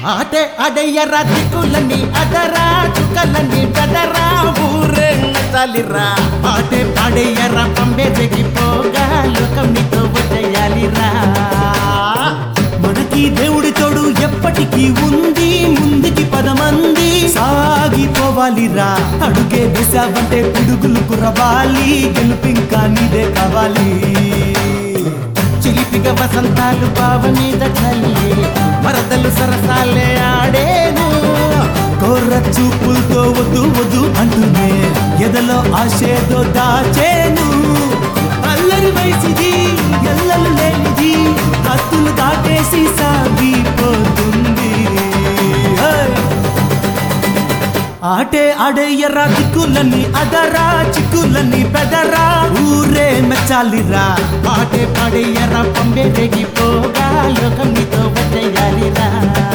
ఆటే అడయ్యరా దిక్కులని అదరా చుక్కలని పెదరా ఊరే నచ్చాలిరా ఆటే పాడేయరా పంబే తెగిపోగా లోకం నీతో వచ్చేయాలిరా మనకి దేవుడి తోడు ఎప్పటికీ ఉంది ముందుకి పదమంది సాగిపోవాలిరా అడుగే వేసావంటే పిడుగులు కురవాలి గెలుపింకా నీదే కావాలి చిలిపిగ వసంతాలు బావ మీద చల్లి వరదలు సరసాలే ఆడేను కోర్ర చూపులతో వద్దు వద్దు అంటూనే ఎదలో ఆశేదో దాచేను అల్లరి వయసిది ఎల్లలు లేనిది కత్తులు దాటేసి సాగిపోతుంది హే! ఆటే ఆడేయరా దిక్కులని అదరా చిక్కులని పెదరా ఊరే మెచ్చాలిరా ఆటే పాడేయరా పంబే రేగిపోగా లోకం నీతో వచ్చేయాలిరా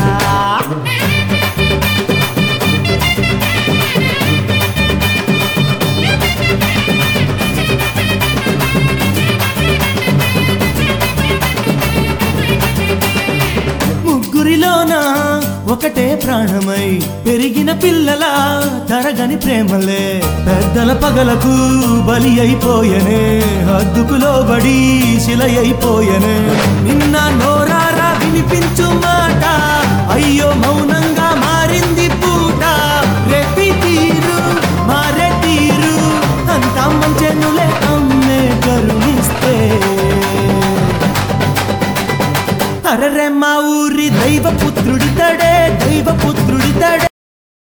ముగ్గురిలోన ఒకటే ప్రాణమై పెరిగిన పిల్లల తరగని ప్రేమలే పెద్దల పగలకు బలి అయిపోయనే హద్దుకు లోబడి శిల అయిపోయనే నిన్న నోరారా వినిపించు మాట అయ్యో మౌనంగా మారింది పూట రెప్పి తీరు మారే తీరు అంతా మంచెనులే అమ్మే కరుణిస్తే అరరే మా ఊరి దైవ పుత్రుడితడే